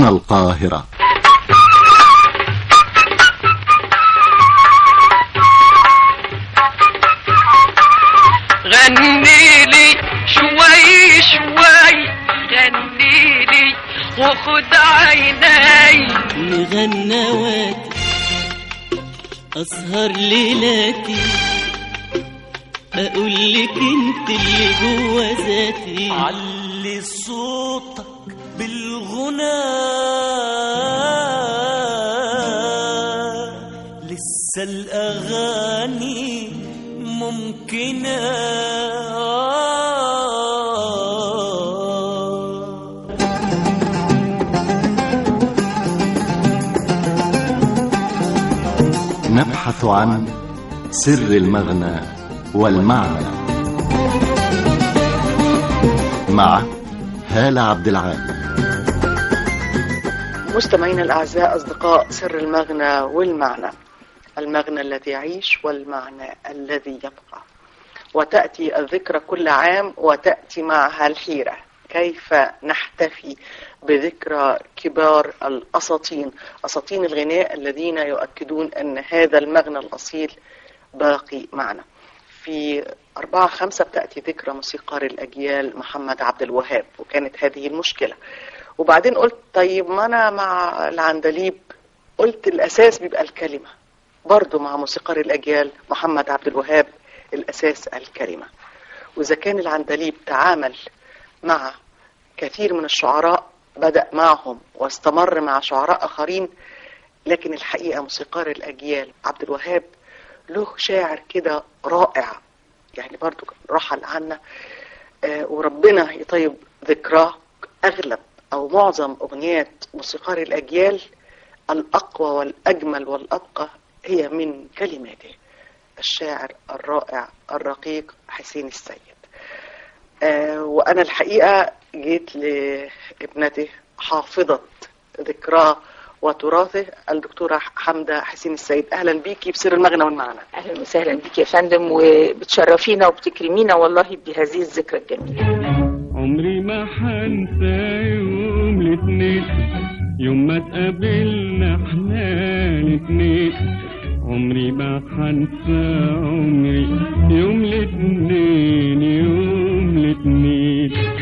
من القاهرة غني لي شوي شوي غني لي وخد عيني مغنواتي أسهر ليلاتي أقول لك أنت اللي جوا ذاتي علي صوتك بالغنى لسه الأغاني ممكنة نبحث عن سر المغنى والمعنى مع هالة عبد العال مستمعينا الأعزاء أصدقاء سر المغنى والمعنى المغنى الذي يعيش والمعنى الذي يبقى وتأتي الذكرى كل عام وتأتي معها الحيرة كيف نحتفي بذكرى كبار الأساطين أساطين الغناء الذين يؤكدون أن هذا المغنى الأصيل باقي معنا في أربعة خمسة بتأتي ذكرى موسيقار الأجيال محمد عبد الوهاب وكانت هذه المشكلة وبعدين قلت طيب ما أنا مع العندليب قلت الأساس بيبقى الكلمة برضو مع موسيقار الأجيال محمد عبد الوهاب الأساس الكلمة وإذا كان العندليب تعامل مع كثير من الشعراء بدأ معهم واستمر مع شعراء آخرين لكن الحقيقة موسيقار الأجيال عبد الوهاب له شاعر كده رائع يعني برضو رحل عنا آه وربنا يطيب ذكراه أغلب أو معظم أغنيات موسيقار الأجيال الأقوى والأجمل والأبقى هي من كلماته الشاعر الرائع الرقيق حسين السيد آه وأنا الحقيقة جيت لابنته حافظة ذكراه وتراثه الدكتورة حمدة حسين السيد أهلا بيكي بسر المغنى والمعنى اهلا وسهلا بك يا فندم وبتشرفينا وبتكرمينا والله بهذه الذكرى الجميله عمري ما حنسى يوم الاثنين يوم ما تقابلنا احنا الاثنين عمري ما حنسى عمري يوم الاثنين يوم الاثنين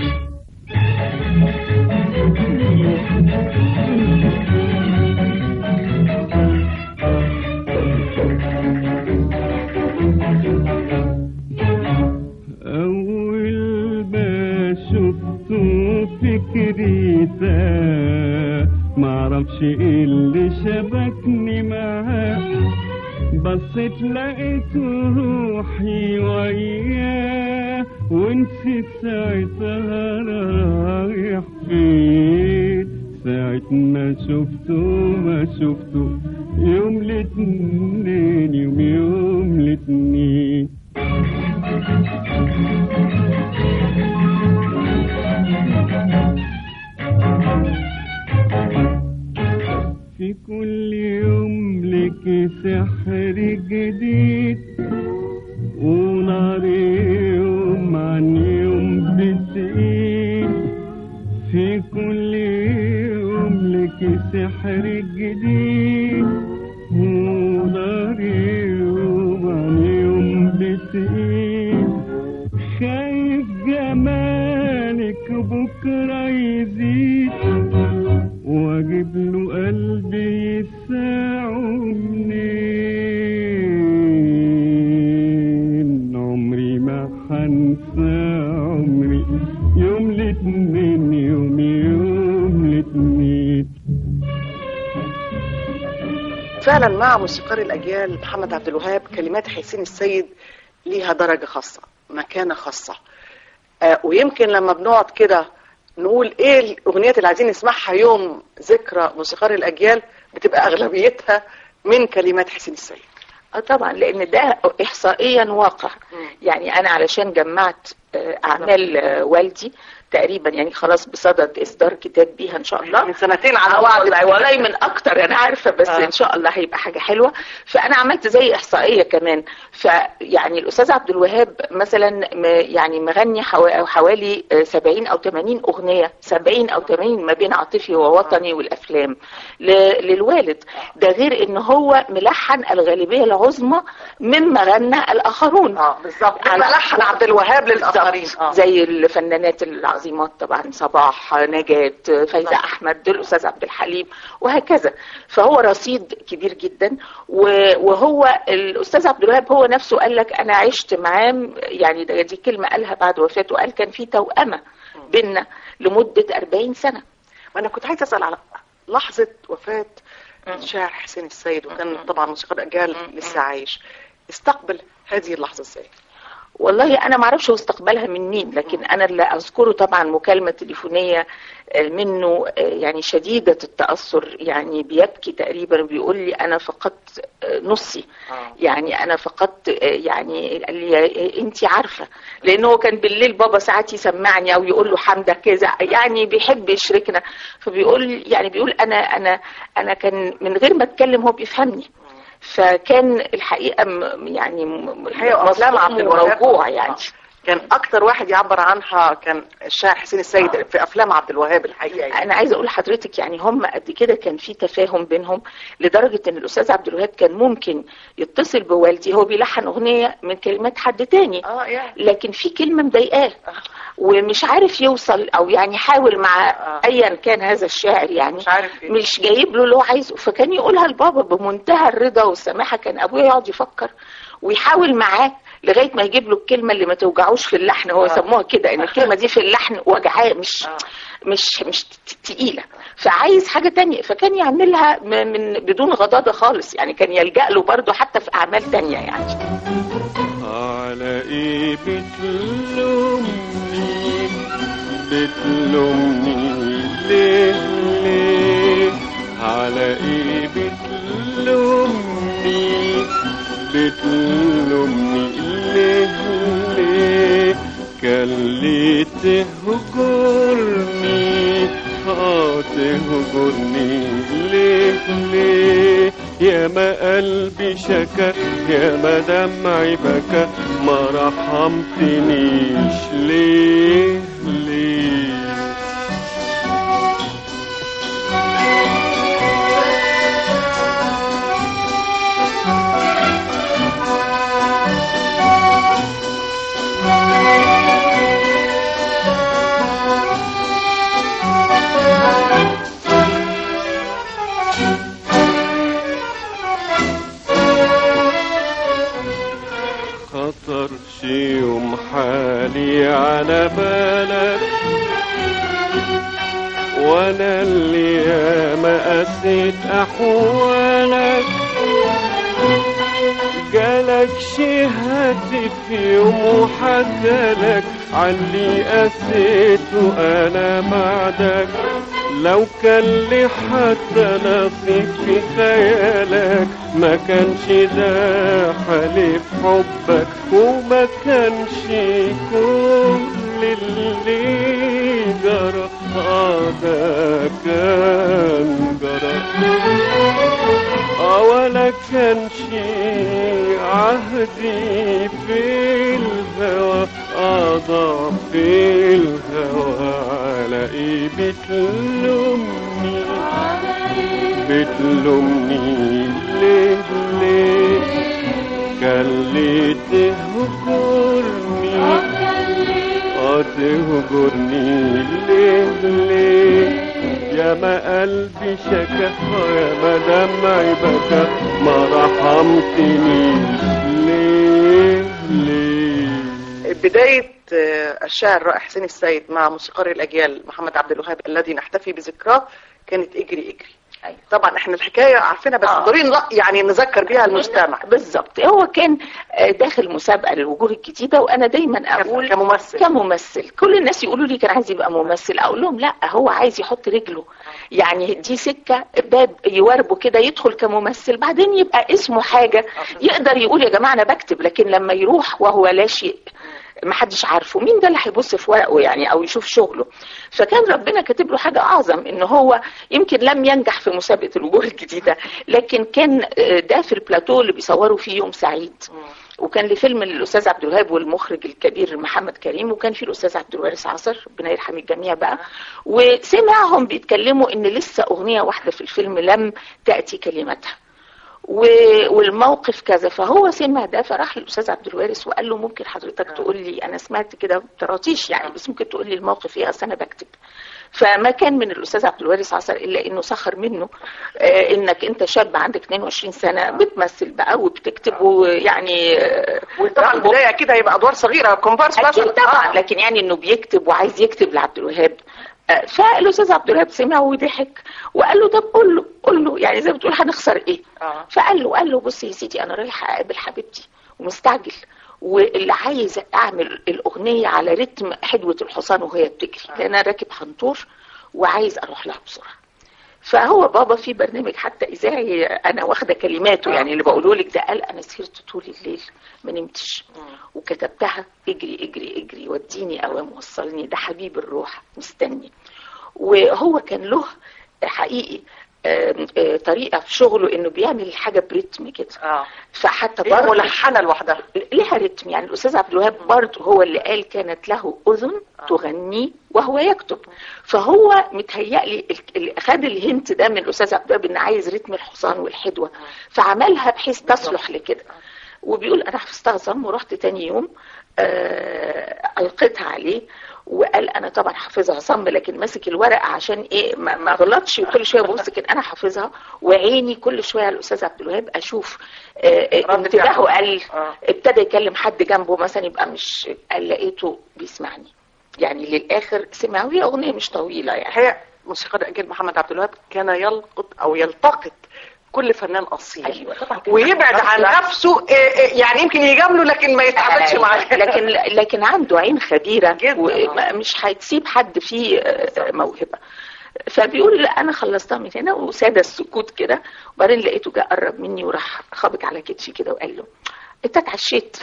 أول ما شفته فكري ساه معرفش ايه اللي شبكني معاه بصيت لقيت روحي وياه ونسيت ساعتها رايح فين ساعة ما شفته ما شفته يوم الاتنين يوم يوم الاتنين في كل يوم لك سحر جديد ونار يوم عن يوم بتقيل في كل يوم لك سحر جديد ونار يوم عن يوم بتقيل خايف جمالك بكرة يزيد واجيب له قلبي يساعه منين عمري ما حنسى عمري يوم الاتنين يوم يوم الاتنين فعلا مع موسيقار الأجيال محمد عبد الوهاب كلمات حسين السيد ليها درجة خاصة مكانة خاصة آه ويمكن لما بنقعد كده نقول ايه الاغنيات اللي عايزين نسمعها يوم ذكرى موسيقار الاجيال بتبقى اغلبيتها من كلمات حسين السيد اه طبعا لان ده احصائيا واقع يعني انا علشان جمعت آه، اعمال آه، والدي تقريبا يعني خلاص بصدد اصدار كتاب بيها ان شاء الله من سنتين على آه بعض والله والله من اكتر انا عارفه بس آه. ان شاء الله هيبقى حاجه حلوه فانا عملت زي احصائيه كمان فيعني الاستاذ عبد الوهاب مثلا م- يعني مغني حوا- حوالي آه، 70 او 80 اغنيه 70 او 80 ما بين عاطفي ووطني والافلام ل- للوالد ده غير ان هو ملحن الغالبيه العظمى مما غنى الاخرون اه بالظبط على- لحن عبد الوهاب للاخرين بالظبط. اه زي الفنانات العظيمات طبعا صباح نجاة فايزة أحمد الأستاذ عبد الحليم وهكذا فهو رصيد كبير جدا و- وهو الأستاذ عبد الوهاب هو نفسه قال لك أنا عشت معاه يعني ده- دي كلمة قالها بعد وفاته قال كان في توأمة بينا لمدة 40 سنة وانا كنت عايزه اسال على لحظه وفاه الشاعر حسين السيد وكان طبعا موسيقار الاجيال لسه عايش استقبل هذه اللحظه ازاي؟ والله انا ما اعرفش هو استقبلها من مين لكن انا اللي اذكره طبعا مكالمه تليفونيه آه، منه آه، يعني شديده التاثر يعني بيبكي تقريبا بيقول لي انا فقدت آه، نصي يعني انا فقدت آه، يعني قال لي انت عارفه لان هو كان بالليل بابا ساعات يسمعني او يقول له حمده كذا يعني بيحب يشركنا فبيقول يعني بيقول انا انا انا كان من غير ما اتكلم هو بيفهمني فكان الحقيقه م- يعني م- الحقيقة أفلام عبد مصدوم الوهاب وموجوع يعني كان اكتر واحد يعبر عنها كان الشاعر حسين السيد في افلام عبد الوهاب الحقيقه يعني. انا عايزه اقول لحضرتك يعني هم قد كده كان في تفاهم بينهم لدرجه ان الاستاذ عبد الوهاب كان ممكن يتصل بوالدي هو بيلحن اغنيه من كلمات حد تاني اه يعني لكن في كلمه مضايقاه ومش عارف يوصل او يعني حاول مع آه. ايا كان هذا الشاعر يعني مش عارف إيه. مش جايب له اللي هو عايزه فكان يقولها لبابا بمنتهى الرضا والسماحه كان ابويا يقعد يفكر ويحاول معاه لغايه ما يجيب له الكلمه اللي ما توجعوش في اللحن هو آه. سموها كده ان الكلمه دي في اللحن وجعاه مش آه. مش مش ت- تقيله فعايز حاجه تانية فكان يعملها م- من بدون غضاضه خالص يعني كان يلجا له برضه حتى في اعمال تانية يعني على ايه بتلومني بتلومني ليه ليه على ايه بتلومني بتلومني ليه ليه كان ليه تهجرني اه تهجرني ليه ليه يا ما قلبي شكا يا ما دمعي بكى ما رحمتنيش ليه ليه خطر شي يوم حالي على بالك وانا اللي ياما قسيت احوالك جالك شي هاتف يوم وحكالك عاللي قسيته انا بعدك لو كان لي حتى نصيب في خيالك ما كانش ده حليف حبك وما كانش كل اللي جرى آه ده كان جرى آه ولا كان شي عهدي في الهوى أضع في الهوى على إيه بتلومني بتلومني ليه ليه كان ليه تهجرني اه تهجرني ليه ليه يا ما قلبي شكا يا ما دمعي بكى ما رحمتنيش ليه ليه بدايه آه، الشاعر الرائع حسين السيد مع موسيقار الاجيال محمد عبد الوهاب الذي نحتفي بذكراه كانت اجري اجري أيوة. طبعا احنا الحكايه عارفينها بس آه. ضروري نلا- يعني نذكر بيها المستمع بالظبط هو كان آه، داخل مسابقه للوجوه الجديده وانا دايما اقول كممثل كممثل كل الناس يقولوا لي كان عايز يبقى ممثل اقول لهم لا هو عايز يحط رجله يعني دي سكه باب يواربه كده يدخل كممثل بعدين يبقى اسمه حاجه يقدر يقول يا جماعه انا بكتب لكن لما يروح وهو لا شيء ما حدش عارفه مين ده اللي هيبص في ورقه يعني او يشوف شغله فكان ربنا كاتب له حاجه اعظم ان هو يمكن لم ينجح في مسابقه الوجوه الجديده لكن كان آه، ده في البلاتو اللي بيصوروا فيه يوم سعيد وكان لفيلم الاستاذ عبد الوهاب والمخرج الكبير محمد كريم وكان في الاستاذ عبد الوارث عصر ربنا يرحم الجميع بقى وسمعهم بيتكلموا ان لسه اغنيه واحده في الفيلم لم تاتي كلمتها و- والموقف كذا فهو سمع ده فراح للاستاذ عبد الوارث وقال له ممكن حضرتك تقول لي انا سمعت كده طراطيش يعني بس ممكن تقول لي الموقف ايه اصل انا بكتب فما كان من الاستاذ عبد الوارث عصر الا انه سخر منه آه انك انت شاب عندك 22 سنه بتمثل بقى وبتكتب ويعني آه، وطبعا البدايه كده هيبقى ادوار صغيره كومبارس اكيد مثلا طبعا آه. لكن يعني انه بيكتب وعايز يكتب لعبد الوهاب آه، فالاستاذ عبد الوهاب سمع وضحك وقال له طب قول له قول له يعني زي ما بتقول هنخسر ايه آه. فقال له قال له بص يا سيدي انا رايح اقابل حبيبتي ومستعجل واللي عايز اعمل الاغنيه على رتم حدوه الحصان وهي بتجري لان انا راكب حنطور وعايز اروح لها بسرعه فهو بابا في برنامج حتى اذاعي انا واخده كلماته يعني اللي بقوله لك ده قال انا سهرت طول الليل ما نمتش وكتبتها اجري اجري اجري وديني اوام وصلني ده حبيب الروح مستني وهو كان له حقيقي آم، آه، طريقه في شغله انه بيعمل الحاجه برتم كده اه فحتى هي برضه ملحنه لوحدها لها رتم يعني الاستاذ عبد الوهاب برضه هو اللي قال كانت له اذن تغني وهو يكتب فهو متهيألي ال- ال- خد الهنت ده من الاستاذ عبد الوهاب ان عايز رتم الحصان والحدوه فعملها بحيث تصلح لكده وبيقول انا حفظتها صم ورحت تاني يوم آه القيتها عليه وقال انا طبعا حافظها صم لكن ماسك الورقه عشان ايه ما ما غلطش وكل شويه ببص كده انا حافظها وعيني كل شويه على الاستاذ عبد الوهاب اشوف آه، آه، رد انتباهه فعله. قل آه. ابتدى يكلم حد جنبه مثلا يبقى مش قال لقيته بيسمعني يعني للاخر سمع وهي اغنيه مش طويله يعني هي موسيقار اجيال محمد عبد الوهاب كان يلقط او يلتقط كل فنان اصيل ايوه طبعا ويبعد عن نفسه إيه إيه يعني يمكن يجامله لكن ما يتعاملش معاه لكن لكن عنده عين خبيره جدا. ومش هتسيب حد فيه آه، موهبه فبيقول لا انا خلصتها من هنا وساد السكوت كده وبعدين لقيته جه قرب مني وراح خابط على كتفي كده وقال له انت اتعشيت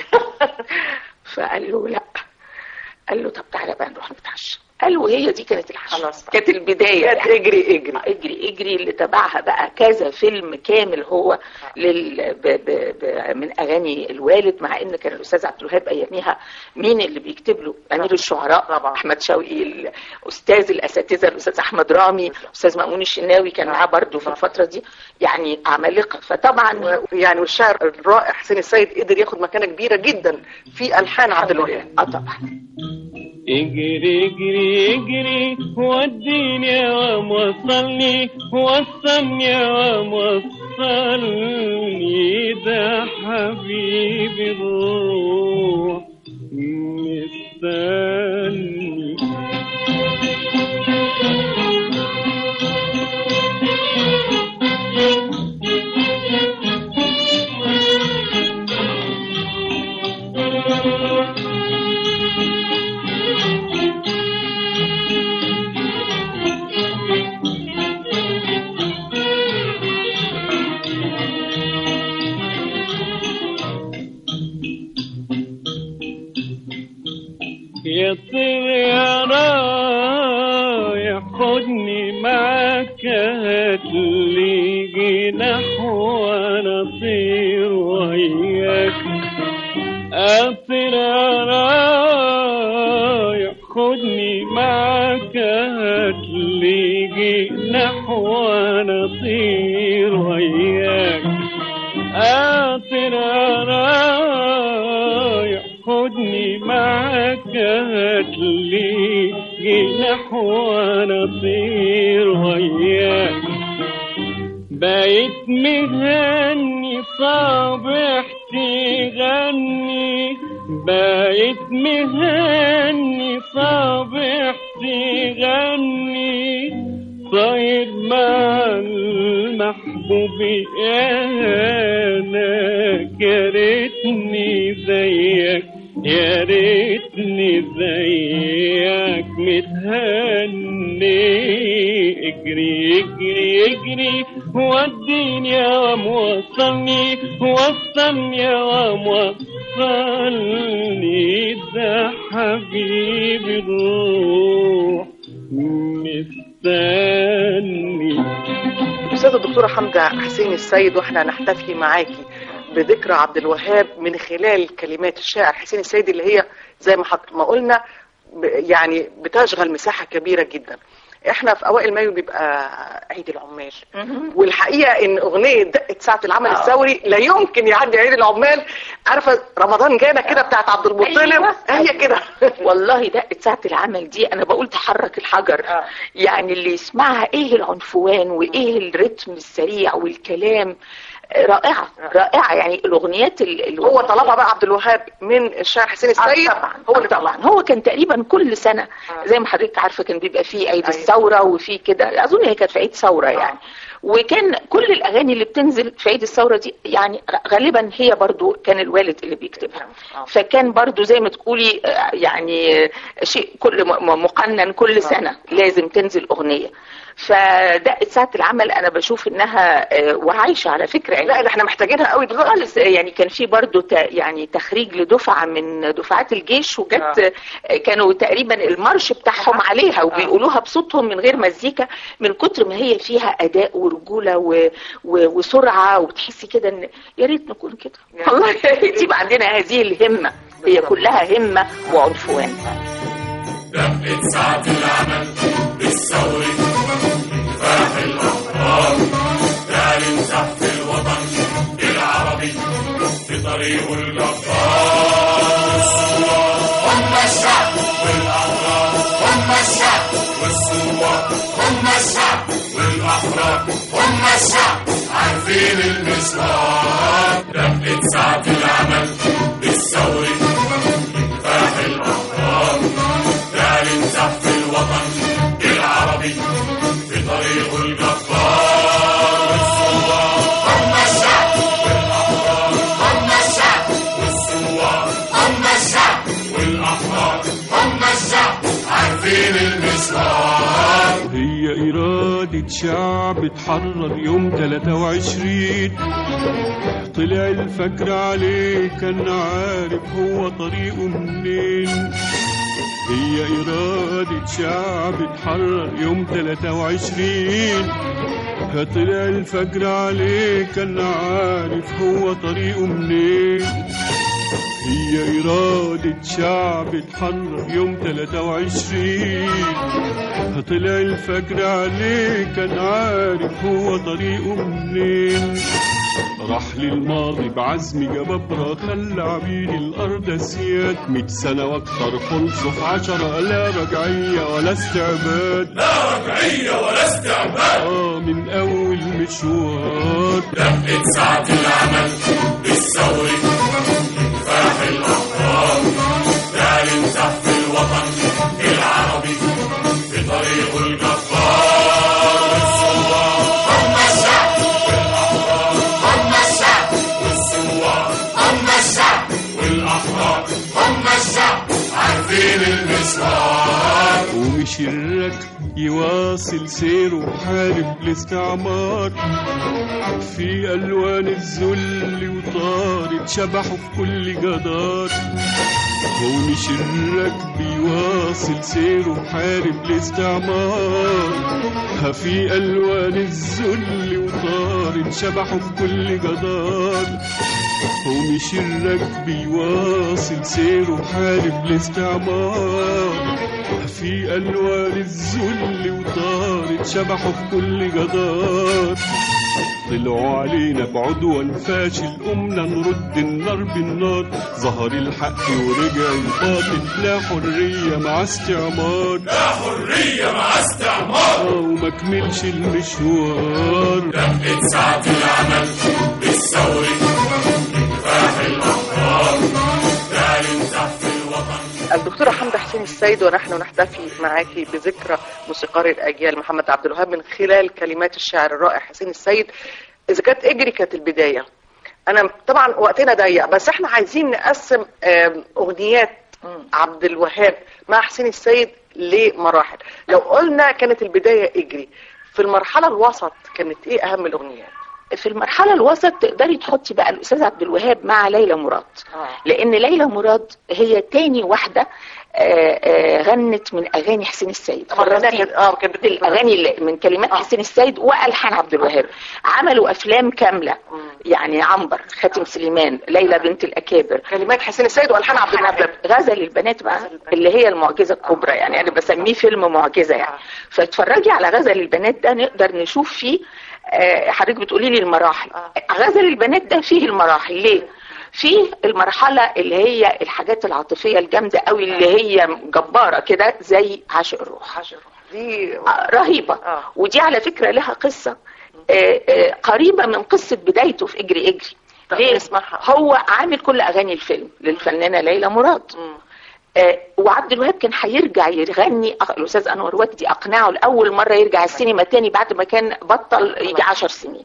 فقال له لا قال له طب تعالى بقى نروح نتعشى قال له هي دي كانت العشاء خلاص بقى. كانت البدايه كانت يعني. اجري اجري اجري اجري اللي تبعها بقى كذا فيلم كامل هو لل... ب... ب... ب... من اغاني الوالد مع ان كان الاستاذ عبد الوهاب اياميها مين اللي بيكتب له امير الشعراء طبعا. احمد شوقي الاستاذ الاساتذه الاستاذ احمد رامي الاستاذ مأمون الشناوي كان معاه برضه في الفتره دي يعني عمالقه فطبعا يعني والشاعر الرائع حسين السيد قدر ياخد مكانه كبيره جدا في الحان عبد الوهاب اه طبعا اجري اجري اجري وديني يا وام وصلني وصلني يا وام وصلني ده حبيبي الروح مستني يا طير يا رايح خدني معاك هاتلي جناح وانا اطير وياك اطير يا رايح خدني معاك هاتلي جناح وانا اطير وياك اطير يا رايح خدني معاك هاتلي جناح وانا اطير وياك بقيت مهني صابحتي غني بقيت مهني صابحتي غني طاير مع المحبوب يا هناك يا ريتني زيك يا ريتني زيك متهني اجري اجري اجري وديني يا وام وصلني وصلني يا وام وصلني ده حبيبي الروح مستني أستاذة الدكتورة حمدة حسين السيد وإحنا نحتفي معاكي بذكرى عبد الوهاب من خلال كلمات الشاعر حسين السيد اللي هي زي ما حط ما قلنا ب- يعني بتشغل مساحة كبيرة جدا احنا في اوائل مايو بيبقى عيد العمال والحقيقه ان اغنيه دقه ساعه العمل آه. الثوري لا يمكن يعدي عيد العمال عارفه رمضان جانا كده بتاعت عبد المطلب أيوة. هي كده والله دقة ساعة العمل دي أنا بقول تحرك الحجر آه. يعني اللي يسمعها إيه العنفوان وإيه الريتم السريع والكلام رائعة رائعة يعني الأغنيات ال- ال- هو طلبها بقى عبد الوهاب من الشاعر حسين السيد آه طبعا هو هو اللي طبعا هو كان تقريبا كل سنه آه. زي ما حضرتك عارفه كان بيبقى فيه عيد أيوة. الثوره وفي كده اظن هي كانت في عيد ثوره يعني وكان كل الاغاني اللي بتنزل في عيد الثوره دي يعني غالبا هي برضو كان الوالد اللي بيكتبها آه. فكان برضو زي ما تقولي آه، يعني آه، شيء كل م- م- مقنن كل سنه لازم تنزل اغنيه فدقة ساعة العمل أنا بشوف إنها آه، وعايشة على فكرة يعني لا ده احنا محتاجينها قوي دلوقتي خالص يعني كان في برضو ت- يعني تخريج لدفعة من دفعات الجيش وجت آه. كانوا تقريبا المارش بتاعهم عليها وبيقولوها بصوتهم من غير مزيكا من كتر ما هي فيها أداء ورجولة و... و... وسرعة وبتحسي كده إن يا ريت نكون كده والله يا ريت يبقى عندنا هذه الهمة هي كلها همة وعنفوان دقت ساعة العمل بالثوري كفاح الأحرار تعلن زحف الوطن العربي في طريق الجبار الثوار هم الشعب والأحرار هم الشعب والثوار هم الشعب والأحرار هم الشعب عارفين المشوار دقت ساعة العمل بالثوري كفاح الأحرار تعلن زحف الوطن العربي في طريق الجبار والثوار هم الشعب والأحرار هم الشعب والثوار هم الشعب والأحرار هم الشعب عارفين المشوار هي إرادة شعب اتحرر يوم 23 طلع الفجر عليه كان عارف هو طريقه منين هي إرادة شعب اتحرر يوم 23 طلع الفجر عليه كان عارف هو طريقه منين هي إرادة شعب اتحرر يوم 23 طلع الفجر عليه كان عارف هو طريقه منين راح للماضي بعزم جبابرة خلى عبيد الأرض سياد مية سنة وأكتر خلصوا في عشرة لا رجعية ولا استعباد لا رجعية ولا استعباد آه من أول مشوار دقت ساعة العمل بالثوري كفاح الأحرار تعلن زحف الوطن العربي في طريق الجبار والثوار هم الشعب والأحرار هم الشعب والثوار هم الشعب والأحرار هم الشعب عارفين المشوار ومش الركب يواصل سيره وحارب الاستعمار في ألوان الذل وطارد شبحه في كل جدار هو مش الركب يواصل سيره وحارب الاستعمار في ألوان الذل وطارد شبحه في كل جدار ومش الركب يواصل سيره وحارب الاستعمار في ألوان الذل وطارد شبحه في كل جدار طلعوا علينا بعدوان فاشل قمنا نرد النار بالنار ظهر الحق ورجع الباطل لا حرية مع استعمار لا حرية مع استعمار آه وما كملش المشوار دقت ساعة العمل بالثوري كفاح الأحرار تعلن زحف الوطن الدكتورة حمدة حسين السيد ونحن نحتفي معك بذكرى موسيقار الأجيال محمد عبد الوهاب من خلال كلمات الشاعر الرائع حسين السيد إذا كانت اجري كانت البداية أنا طبعا وقتنا ضيق بس احنا عايزين نقسم آم، أغنيات عبد الوهاب مع حسين السيد لمراحل لو قلنا كانت البداية اجري في المرحلة الوسط كانت ايه أهم الأغنيات؟ في المرحله الوسط تقدري تحطي بقى الاستاذ عبد الوهاب مع ليلى مراد آه. لان ليلى مراد هي تاني واحده آه، آه، غنت من اغاني حسين السيد مرناها كده- اه كانت بت- الاغاني اللي من كلمات آه. حسين السيد والحان عبد الوهاب عملوا افلام كامله يعني عنبر خاتم سليمان ليلى بنت الاكابر كلمات حسين السيد والحان عبد الوهاب غزل البنات بقى اللي هي المعجزه الكبرى يعني انا بسميه فيلم معجزه يعني فاتفرجي على غزل البنات ده نقدر نشوف فيه آه، حضرتك بتقولي لي المراحل غزل البنات ده فيه المراحل ليه فيه المرحلة اللي هي الحاجات العاطفية الجامدة قوي اللي هي جبارة كده زي عاشق الروح دي آه، رهيبة آه. ودي على فكرة لها قصة آه، آه، قريبة من قصة بدايته في اجري اجري طب ليه؟ نسمعها. هو عامل كل اغاني الفيلم للفنانة ليلى مراد آه، وعبد الوهاب كان هيرجع يغني أخ- الاستاذ انور وجدي اقنعه لاول مره يرجع السينما تاني بعد ما كان بطل يجي عشر سنين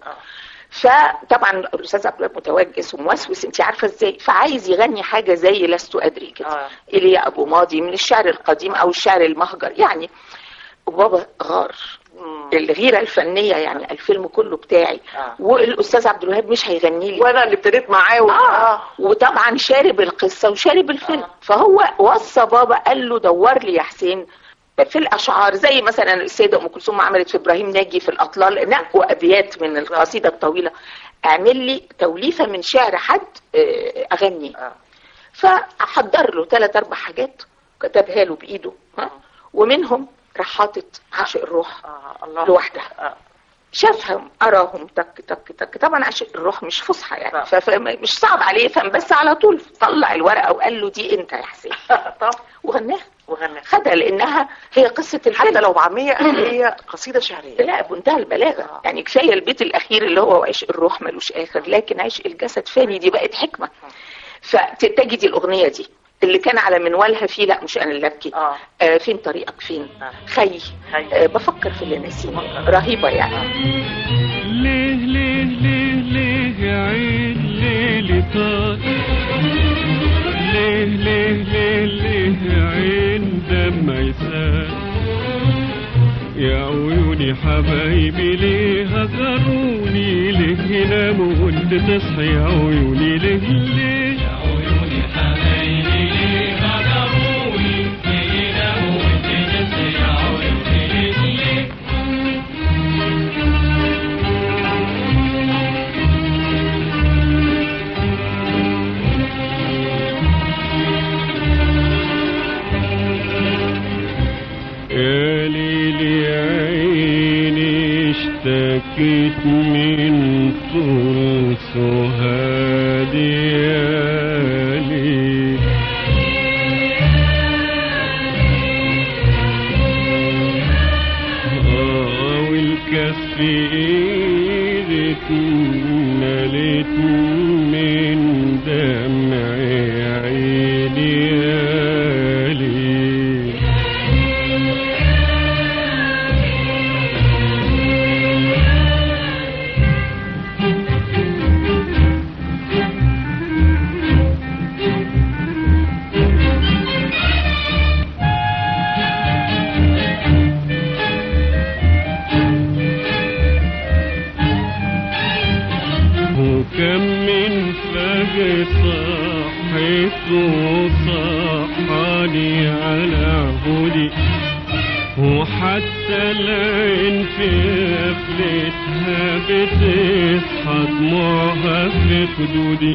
فطبعا الاستاذ عبد الوهاب متوجس وموسوس انت عارفه ازاي فعايز يغني حاجه زي لست ادري كده آه. ايليا ابو ماضي من الشعر القديم او الشعر المهجر يعني وبابا غار الغيره الفنيه يعني الفيلم كله بتاعي آه. والاستاذ عبد الوهاب مش هيغني لي وانا اللي ابتديت معاه و... آه. وطبعا شارب القصه وشارب الفيلم آه. فهو وصى بابا قال له دور لي يا حسين في الاشعار زي مثلا السيده ام كلثوم عملت في ابراهيم ناجي في الاطلال نقوا ابيات من القصيده الطويله اعمل لي توليفه من شعر حد آه، اغنيه آه. فحضر له ثلاث اربع حاجات كتبها له بايده ها ومنهم راح حاطط عاشق الروح آه. الله لوحدها آه. شافهم اراهم تك تك تك طبعا عشان الروح مش فصحى يعني آه. ف- فمش صعب عليه يفهم بس على طول طلع الورقه وقال له دي انت يا حسين طب وغناها وغنى خدها لانها هي قصه حتى الفيلم لو بعامية هي قصيدة شعرية لا بمنتهى البلاغه يعني كفايه البيت الاخير اللي هو عشق الروح ملوش اخر لكن عشق الجسد فاني دي بقت حكمه فتجدي الاغنيه دي اللي كان على منوالها فيه لا مش انا اللي ابكي آه. آه فين طريقك فين آه. خي خي. آه بفكر في اللي نسيني رهيبه يعني ليه ليه ليه ليه يا عين ليلي طار ليه ليه ليه ليه يا عين دم يسال يا عيوني حبايبي ليه هجروني ليه يناموا وانت تصحي يا عيوني ليه ليه يا عيوني حبايبي ليه هجروني ليه يناموا وانت تصحي يا عيوني ليه ليه يا ليلي يا عيني اشتكيت من طول سهادي يا ليل آه والكف ايدك مليت من دمع عيني يا ليل وكم من فجر صحيت وصحاني على هدي وحتى العين في قفلتها بتصحى دموعها في خدودي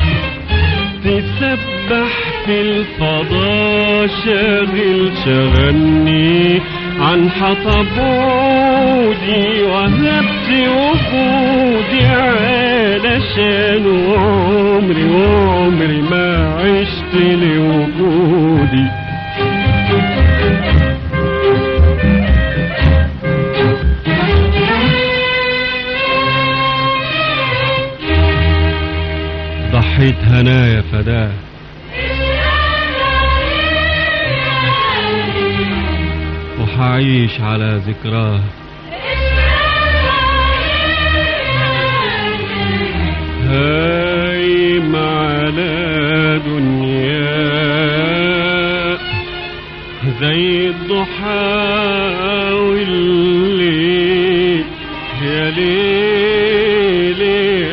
تسبح في الفضاء شاغل شغلني عن حطب عودي وهبت وجودي علشان عمري وعمري ما عشت لوجودي ضحيت هنايا فداه وحعيش على ذكراه هايم على دنيا زي الضحى والليل يا ليل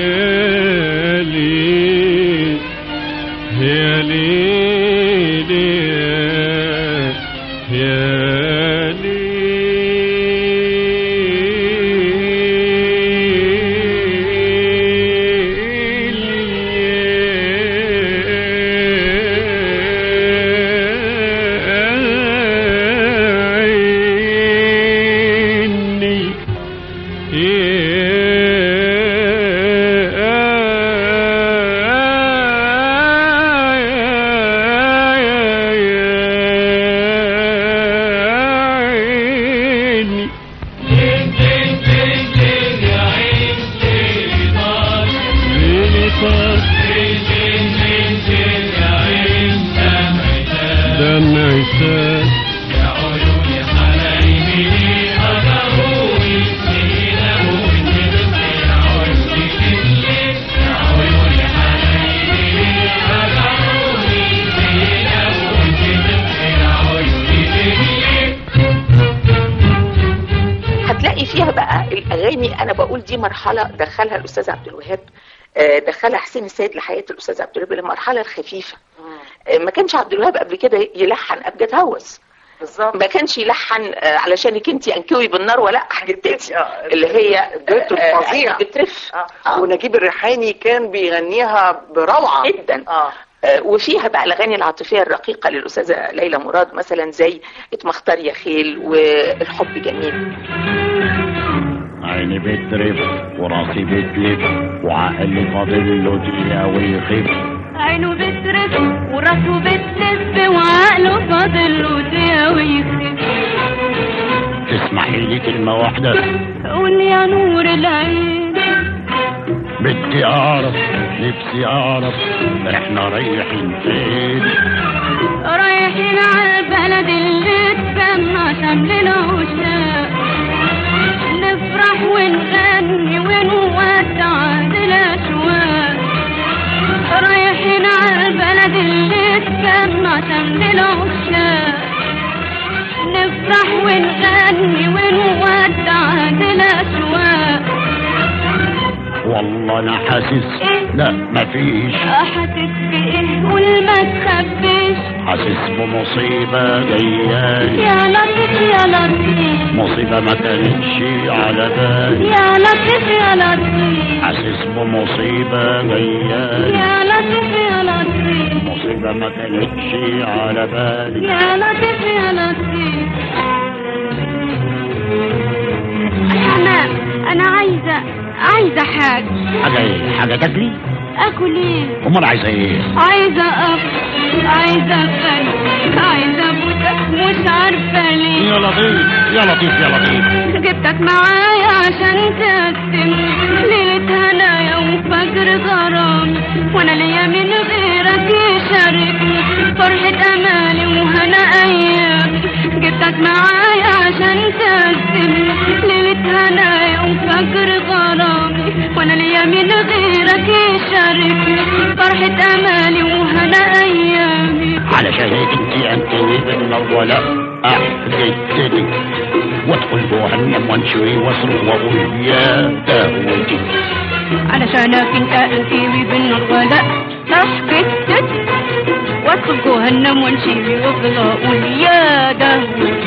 الاغاني انا بقول دي مرحله دخلها الاستاذ عبد الوهاب آه، دخلها حسين السيد لحياه الاستاذ عبد الوهاب المرحله الخفيفه آه، ما كانش عبد الوهاب قبل كده يلحن ابجد هوس بالظبط ما كانش يلحن آه، علشانك انت انكوي بالنار ولا حاجات دي آه، اللي هي الدويتو آه، الفظيع. بترف آه. ونجيب الريحاني كان بيغنيها بروعه جدا اه آه، وفيها بقى الاغاني العاطفيه الرقيقه للاستاذه ليلى مراد مثلا زي اتمختار يا خيل والحب جميل عيني بترف وراسي بتلف وعقلي فاضل له دقيقة ويخف عينه بترف وراسه بتلف وعقله فاضل له دقيقة ويخف تسمحي لي كلمة واحدة قول يا نور العين بدي أعرف نفسي أعرف إحنا رايحين فين رايحين على البلد اللي تسمى شمل العشاق نفرح ونغني ونودع الأشواق رايحين على البلد اللي تسمى شمل العشاق نفرح ونغني ونودع الأشواق والله أنا حاسس لا مفيش حاسس بإيه قول ما تخبيش حاسس بمصيبة جاية يا لطيف يا لطيف مصيبة ما كانتش على بالي يا لطيف يا لطيف حاسس بمصيبة جاية يا لطيف يا لطيف مصيبة ما كانتش على بالي يا لطيف يا لطيف أنا أنا عايزة عايزة حاجة حاجة إيه؟ حاجة تاكلي؟ أكل إيه؟ أمال عايزة إيه؟ عايزة أفطر عايزة أفطر عايزة أبوسك مش عارفة ليه يا لطيف يا لطيف يا لطيف جبتك معايا عشان تقسم ليلة هنايا وفجر غرامي وانا ليا من غيرك يشاركني فرحة امالي وهنا ايامي جبتك معايا عشان تقسم ليلة هنايا وفجر غرامي وانا ليا من غيرك يشاركني فرحة امالي وهنا ايامي علشان هيك انت انت بالنار ولا احدثتني وادخل جهنم وانشوي واصرخ واقول يا داودي علشانك انت انتيوي بالنقلة ضحكت وادخل جهنم وانشيوي وافضل اقول يا داود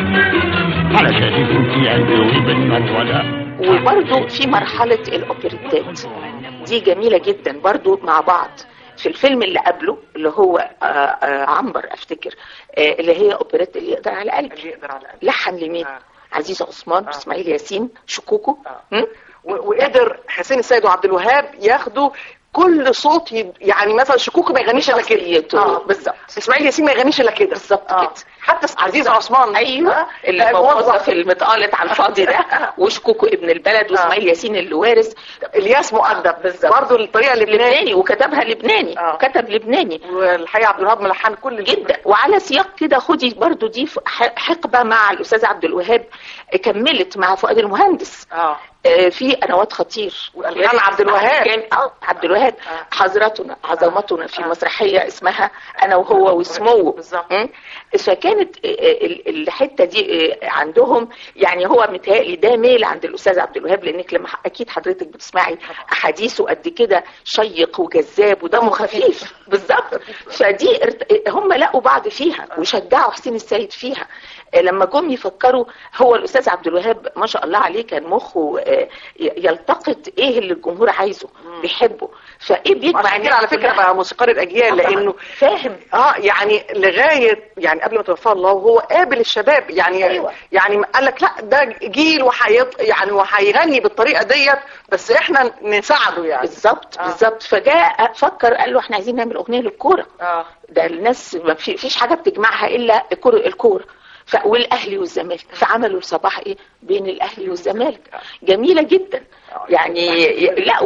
علشان هيك انت انت بالنار ولا وبرضو في مرحلة الأوبريتات دي جميلة جدا برضو مع بعض في الفيلم اللي قبله اللي هو آه، آه، عنبر افتكر آه، اللي هي اوبريت اللي يقدر على قلبي اللي يقدر على قلبي لحن لمين آه. عزيز عثمان اسماعيل ياسين شكوكو م? و- وقدر حسين السيد وعبد الوهاب ياخدوا كل صوت يب... يعني مثلا شكوكو ما يغنيش الا كده شخصيته. اه بالظبط. اسماعيل ياسين ما يغنيش الا كده بالظبط آه. كده. حتى عزيز عثمان ايوه آه. اللي آه، موظف المتقالط على الفاضي ده وشكوكو ابن البلد واسماعيل ياسين اللي وارث الياس مؤدب بالظبط. برضه الطريقه اللبنانيه لبناني وكتبها لبناني آه. كتب لبناني والحقيقه عبد الوهاب ملحن كل اللي- جدا وعلى سياق كده خدي برضو دي ف- ح- حقبه مع الاستاذ عبد الوهاب كملت مع فؤاد المهندس اه آه، في قنوات خطير والحان عبد الوهاب. كان اه عبد الوهاب آه. حضرتنا عظمتنا في آه. مسرحيه اسمها انا وهو وسموه بالظبط. م? فكانت آه، آه، ال- الحته دي آه، عندهم يعني هو متهيألي ده ميل عند الاستاذ عبد الوهاب لانك لما ح- اكيد حضرتك بتسمعي احاديثه قد كده شيق وجذاب ودمه خفيف بالظبط فدي ارت- هم لقوا بعض فيها وشجعوا حسين السيد فيها آه، لما جم يفكروا هو الاستاذ عبد الوهاب ما شاء الله عليه كان مخه آه، ي- يلتقط ايه اللي الجمهور عايزه بيحبه فايه بيجمع عشان كده على فكره كلها؟ بقى موسيقار الاجيال طبعاً. لانه فاهم اه يعني لغايه يعني قبل ما توفاه الله وهو قابل الشباب يعني أيوة. يعني قال لك لا ده جيل وحيط يعني وهيغني بالطريقه ديت بس احنا نساعده يعني بالظبط آه. بالظبط فجاء فكر قال له احنا عايزين نعمل اغنيه للكوره اه ده الناس ما في فيش حاجه بتجمعها الا الكوره الكوره ف- والاهلي والزمالك فعملوا الصباح ايه بين الاهلي والزمالك جميله جدا يعني ي- لا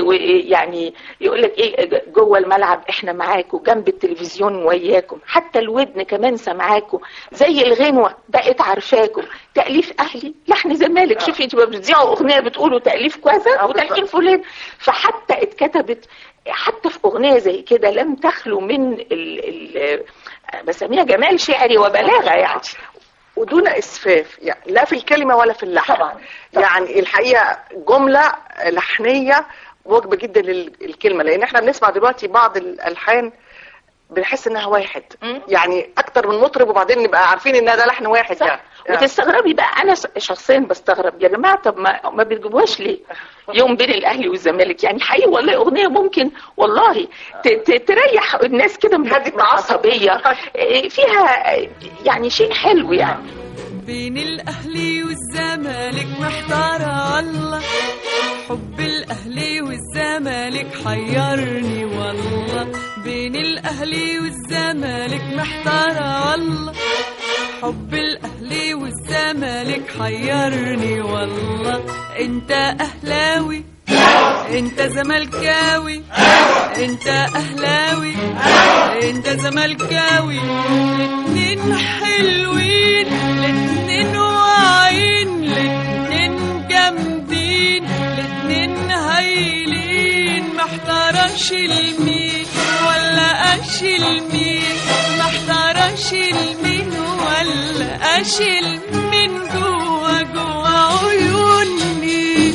ويعني يقول لك ايه جوه الملعب احنا معاكم جنب التلفزيون وياكم حتى الودن كمان سامعاكم زي الغنوه بقت عارفاكم تاليف اهلي لحن زمالك شوفي انتوا بتذيعوا اغنيه بتقولوا تاليف كذا وتلحين فلان فحتى اتكتبت حتى في اغنيه زي كده لم تخلو من ال ال بسميها جمال شعري وبلاغه يعني ودون اسفاف يعني لا في الكلمه ولا في اللحن طبعاً. يعني الحقيقه جمله لحنيه واجبه جدا للكلمه لان احنا بنسمع دلوقتي بعض الالحان بنحس انها واحد مم. يعني اكتر من مطرب وبعدين نبقى عارفين ان ده لحن واحد صح يعني. وتستغربي بقى انا ش- شخصيا بستغرب يا جماعه طب ما ما بتجيبوهاش ليه؟ يوم بين الاهلي والزمالك يعني حقيقي والله اغنيه ممكن والله ت- ت- تريح الناس كده من هدي العصبيه إيه، فيها يعني شيء حلو يعني بين الاهلي والزمالك محتارة الله حب الاهلي والزمالك حيرني والله بين الاهلي والزمالك محتارة الله حب الاهلي والزمالك حيرني والله انت اهلاوي انت زملكاوي انت اهلاوي انت زملكاوي الاتنين حلوين الاتنين واعيين الاتنين جامدين الاتنين هايلين محتارش المين ولا اشيل مين محتارش المين ولا اشيل مين جوا جوا عيوني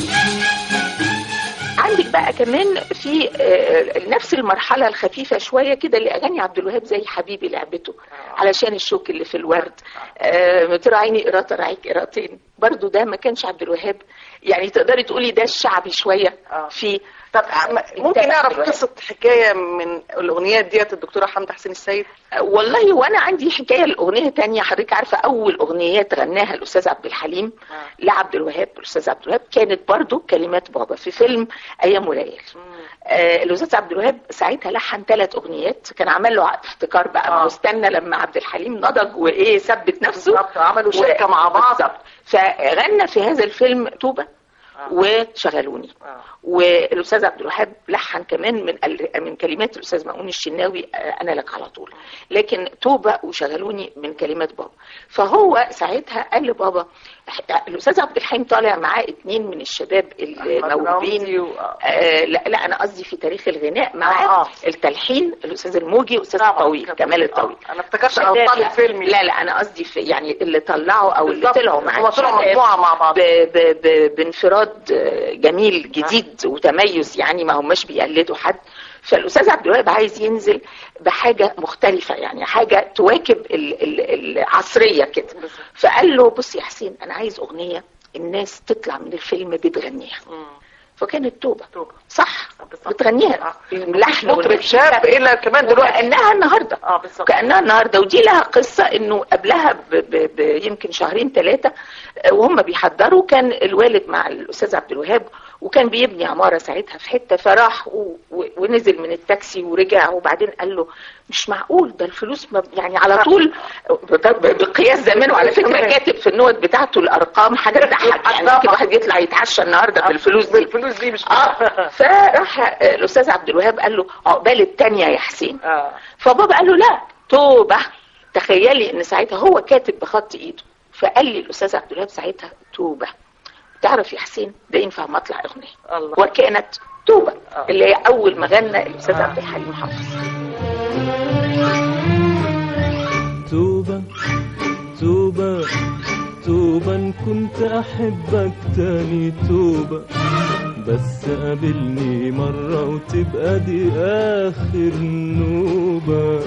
عندك بقى كمان في آه، نفس المرحلة الخفيفة شوية كده لأغاني عبد الوهاب زي حبيبي لعبته علشان الشوك اللي في الورد آه، تراعيني قراطة راعيك قراطين برضو ده ما كانش عبد الوهاب يعني تقدري تقولي ده الشعبي شوية آه. في طب ممكن نعرف قصه حكايه من الاغنيات ديت الدكتوره حمده حسين السيد والله وانا عندي حكايه لاغنيه تانية حضرتك عارفه اول اغنيات غناها الاستاذ عبد الحليم لعبد الوهاب الاستاذ عبد الوهاب كانت برضو كلمات بابا في فيلم ايام وليالي آه الاستاذ عبد الوهاب ساعتها لحن ثلاث اغنيات كان عمل له عقد احتكار بقى ما هو استنى لما عبد الحليم نضج وايه ثبت نفسه بالظبط، عملوا شركة مع بعض. بالظبط. فغنى في هذا الفيلم توبه وشغلوني والاستاذ عبد الوهاب لحن كمان من ال- من كلمات الاستاذ مأمون الشناوي آه، انا لك على طول لكن توبه وشغلوني من كلمات بابا فهو ساعتها قال لبابا إح- الاستاذ عبد الحليم طالع معاه اتنين من الشباب الموهوبين آه لا, لا انا قصدي في تاريخ الغناء معاه آه، آه. التلحين الاستاذ الموجي والاستاذ الطويل كمال الطويل انا افتكرت لا، ابطال لا، الفيلم لا لا انا قصدي في يعني اللي طلعوا او اللي بالظبط. طلعوا معاه هما طلعوا شباب مجموعة مع بعض. ب ب ب بانفراد آه، جميل جديد وتميز يعني ما هماش بيقلدوا حد فالاستاذ عبد الوهاب عايز ينزل بحاجه مختلفه يعني حاجه تواكب ال- ال- العصريه كده فقال له بص يا حسين انا عايز اغنيه الناس تطلع من الفيلم بتغنيها فكانت توبه توبة. صح بتغنيها اللحن مطرب شاب الا كمان دلوقتي كانها النهارده اه بالظبط كانها النهارده ودي لها قصه انه قبلها ب ب ب يمكن شهرين ثلاثه وهم بيحضروا كان الوالد مع الاستاذ عبد الوهاب وكان بيبني عماره ساعتها في حته فراح و و ونزل من التاكسي ورجع وبعدين قال له مش معقول ده الفلوس ما يعني على طول ب- بقياس زمانه على فكره كاتب في النوت بتاعته الارقام حاجه تضحك يعني ممكن واحد يطلع يتعشى النهارده بالفلوس دي الفلوس دي مش اه فراح آه، الاستاذ عبد الوهاب قال له عقبال التانية يا حسين اه فبابا قال له لا توبه تخيلي ان ساعتها هو كاتب بخط ايده فقال لي الاستاذ عبد الوهاب ساعتها توبه تعرف يا حسين ده ينفع مطلع اغنيه الله وكانت توبه اللي هي اول ما غنى الاستاذ عبد الحليم حافظ توبة توبة توبة إن كنت أحبك تاني توبة بس قابلني مرة وتبقى دي آخر نوبة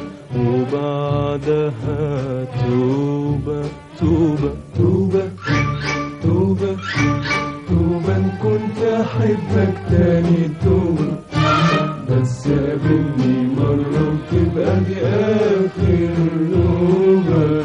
وبعدها توبة توبة توبة توبة توبة إن كنت أحبك تاني توبة بس قابلني مرة وتبقى دي آخر نوبة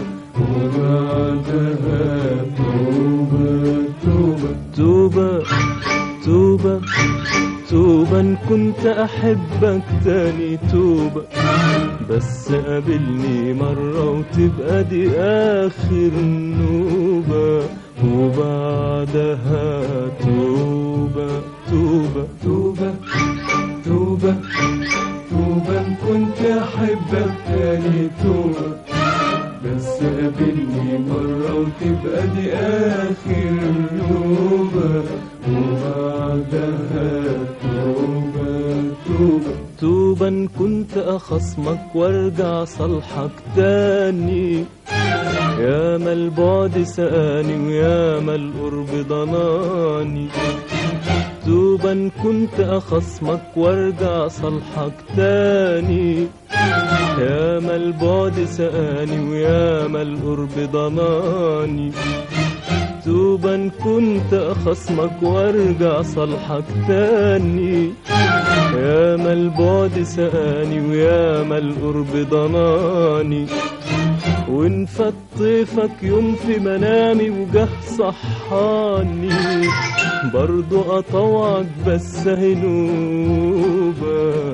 وبعدها توبة توبة توبة توبة توبة إن كنت أحبك تاني توبة بس قابلني مرة وتبقى دي آخر نوبة وبعدها توبة توبة توبة توبة توبة إن كنت أحبك تاني توبة بس قابلني مرة وتبقى دي آخر نوبة وبعدها توبة توبة توبة إن كنت أخصمك وارجع صالحك تاني يا ما البعد سقاني ويا ما القرب ضناني توبا كنت أخصمك وارجع صالحك تاني يا ما البعد سقاني ويا ما القرب ضناني توبا كنت أخصمك وارجع صالحك تاني يا ما البعد سقاني ويا ما القرب ضناني وان فات طيفك يوم في منامي وجه صحاني برضو اطوعك بس هنوبة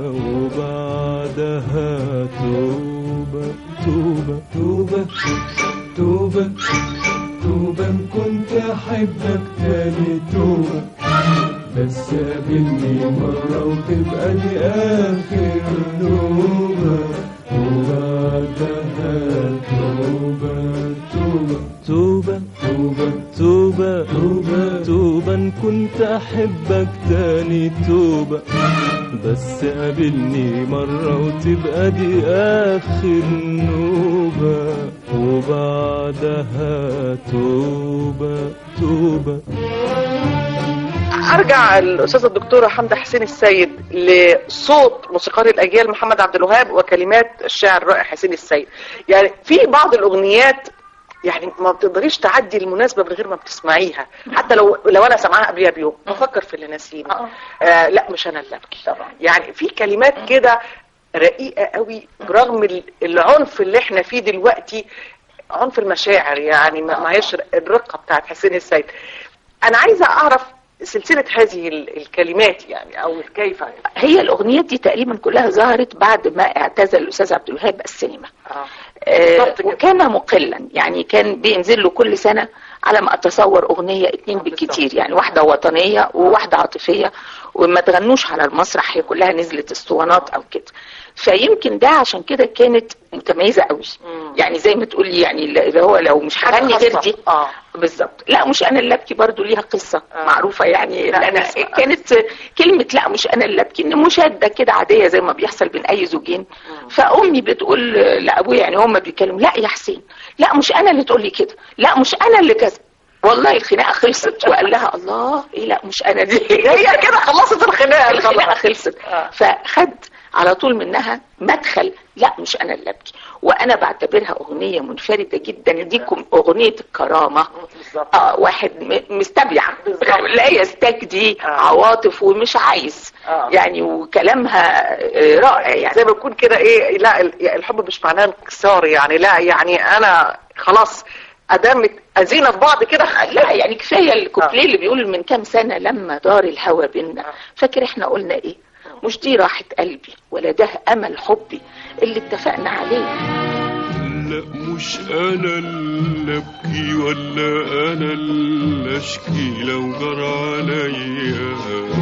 وبعدها توبة توبة توبة توبة توبة إن كنت احبك تاني توبة بس قابلني مرة وتبقى دي آخر نوبة وبعدها توبة توبة توبة توبة توبة توبة توبة إن كنت أحبك تاني توبة بس قابلني مرة وتبقى دي آخر نوبة وبعدها توبة توبة ارجع الاستاذه الدكتوره حمده حسين السيد لصوت موسيقار الاجيال محمد عبد الوهاب وكلمات الشاعر الرائع حسين السيد يعني في بعض الاغنيات يعني ما بتقدريش تعدي المناسبه من غير ما بتسمعيها حتى لو لو انا سامعاها قبلها بيوم بفكر في اللي ناسيني آه لا مش انا اللي ابكي طبعا يعني في كلمات كده رقيقه قوي برغم ال- العنف اللي احنا فيه دلوقتي عنف المشاعر يعني ما ما هيش الرقه بتاعت حسين السيد انا عايزه اعرف سلسله هذه ال- الكلمات يعني او كيف هي الاغنيات دي تقريبا كلها ظهرت بعد ما اعتزل الاستاذ عبد الوهاب السينما آه. آه وكان مقلا يعني كان بينزل له كل سنه على ما اتصور اغنيه اتنين بالكتير يعني واحده وطنيه وواحده عاطفيه وما تغنوش على المسرح هي كلها نزلت اسطوانات او كده فيمكن ده عشان كده كانت متميزه قوي يعني زي ما تقولي يعني اللي هو لو مش هغني غير دي اه بالظبط لا مش انا اللي ابكي برضو ليها قصه آه. معروفه يعني لا، لأن نسمع. كانت كلمه لا مش انا اللي ابكي ان مشاده كده عاديه زي ما بيحصل بين اي زوجين فامي بتقول لابويا يعني هم بيتكلموا لا يا حسين لا مش انا اللي تقول لي كده لا مش انا اللي كذا والله الخناقه خلصت وقال لها الله ايه لا مش انا دي هي كده خلصت الخناقه الخناقه خلصت فخد على طول منها مدخل لا مش انا اللي ابكي وانا بعتبرها اغنيه منفرده جدا دي كم- اغنيه الكرامه اه واحد م- مستبيع لا يستجدي عواطف ومش عايز آه. يعني وكلامها آه، رائع يعني زي ما يكون كده ايه لا ال- الحب مش معناه انكسار يعني لا يعني انا خلاص ادام اذينا في بعض كده لا يعني كفايه الكوبليه اللي بيقول من كام سنه لما دار الهوى بينا فاكر احنا قلنا ايه مش دي راحه قلبي ولا ده امل حبي اللي اتفقنا عليه لا مش انا اللي ابكي ولا انا اللي اشكي لو جرى عليا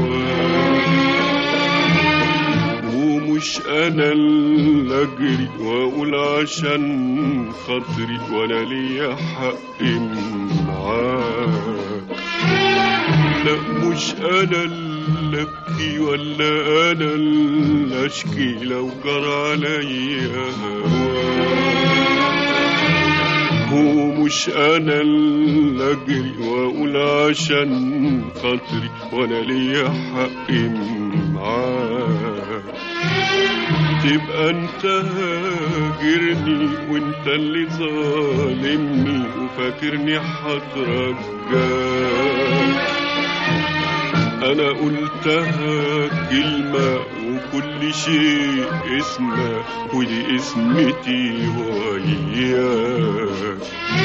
ومش انا اللي اجري واقول عشان خاطري وانا ليا حق معاك لا مش انا اللي ابكي ولا انا اللي اشكي لو جرى عليا هو مش انا اللي اجري واقول عشان خاطري وانا ليا حق معاك تبقى انت هاجرني وانت اللي ظالمني وفاكرني هترجاك انا قلتها كلمة وكل شيء اسمه ودي اسمتي وياك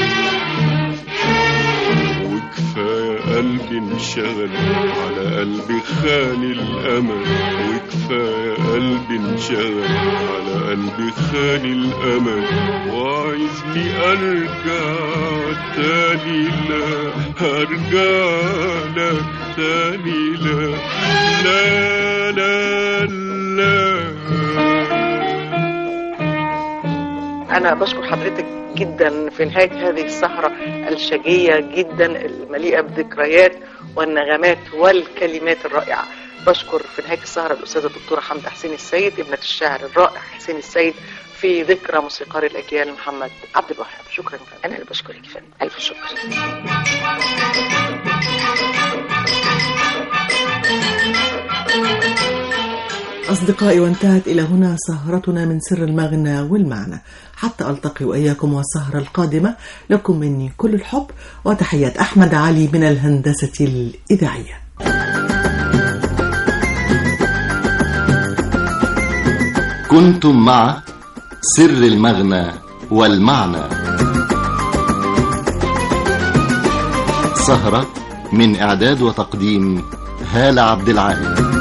وكفاية قلبي انشغل على قلبي خان الأمل وكفاية قلبي انشغل على قلبي خان الأمل وعايزني أرجع تاني لا هرجع لك تاني لا لا لا لا انا بشكر حضرتك جدا في نهايه هذه السهره الشجيه جدا المليئه بالذكريات والنغمات والكلمات الرائعه بشكر في نهاية السهرة الأستاذة الدكتورة حمدة حسين السيد ابنة الشاعر الرائع حسين السيد في ذكرى موسيقار الأجيال محمد عبد الوهاب شكرا فندم. أنا اللي بشكرك فندم ألف شكر أصدقائي وانتهت إلى هنا سهرتنا من سر المغنى والمعنى حتى ألتقي وإياكم والسهرة القادمة لكم مني كل الحب وتحيات أحمد علي من الهندسة الإذاعية كنتم مع سر المغنى والمعنى سهرة من إعداد وتقديم هالة عبد العال